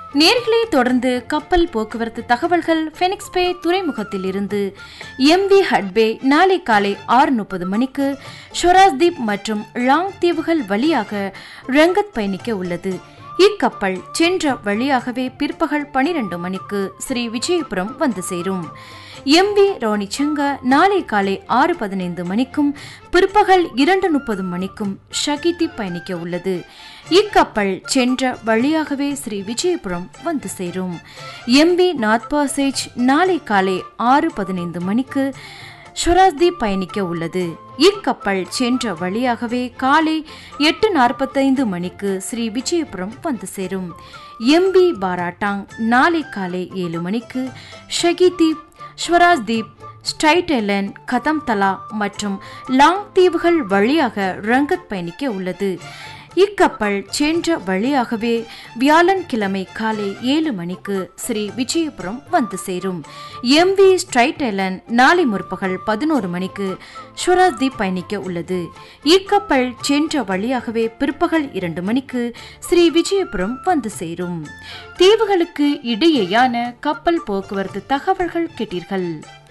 நேர்களை தொடர்ந்து கப்பல் போக்குவரத்து தகவல்கள் ஃபெனிக்ஸ் பே துறைமுகத்தில் இருந்து எம்வி ஹட்பே நாளை காலை ஆறு முப்பது மணிக்கு ஷொராஸ்தீப் மற்றும் லாங் தீவுகள் வழியாக ரங்கத் பயணிக்க உள்ளது இக்கப்பல் சென்ற வழியாகவே பிற்பகல் பனிரெண்டு மணிக்கு ஸ்ரீ விஜயபுரம் வந்து சேரும் எம்வி ரோனிச்சங்க நாளை காலை ஆறு பதினைந்து மணிக்கும் பிற்பகல் இரண்டு முப்பது மணிக்கும் ஷகிதி பயணிக்க உள்ளது இக்கப்பல் சென்ற வழியாகவே ஸ்ரீ விஜயபுரம் வந்து சேரும் எம்பி நாத் பாசேஜ் நாளை காலை ஆறு பதினைந்து மணிக்கு ஷொராஸ்தீப் பயணிக்க உள்ளது இக்கப்பல் சென்ற வழியாகவே காலை எட்டு நாற்பத்தைந்து மணிக்கு ஸ்ரீ விஜயபுரம் வந்து சேரும் எம்பி பாராட்டாங் நாளை காலை ஏழு மணிக்கு ஷகிதீப் ஸ்வராஜ்தீப் ஸ்டைட்டெலன் கதம் தலா மற்றும் லாங் தீவுகள் வழியாக ரங்கத் பயணிக்க உள்ளது இக்கப்பல் சென்ற வழியாகவே வியாழன்கிழமை காலை ஏழு மணிக்கு ஸ்ரீ விஜயபுரம் வந்து சேரும் எம்வி ஸ்ட்ரைட்டெலன் நாளை முற்பகல் பதினோரு மணிக்கு ஸ்வராஜ்தீப் பயணிக்க உள்ளது இக்கப்பல் சென்ற வழியாகவே பிற்பகல் இரண்டு மணிக்கு ஸ்ரீ விஜயபுரம் வந்து சேரும் தீவுகளுக்கு இடையேயான கப்பல் போக்குவரத்து தகவல்கள் கேட்டீர்கள்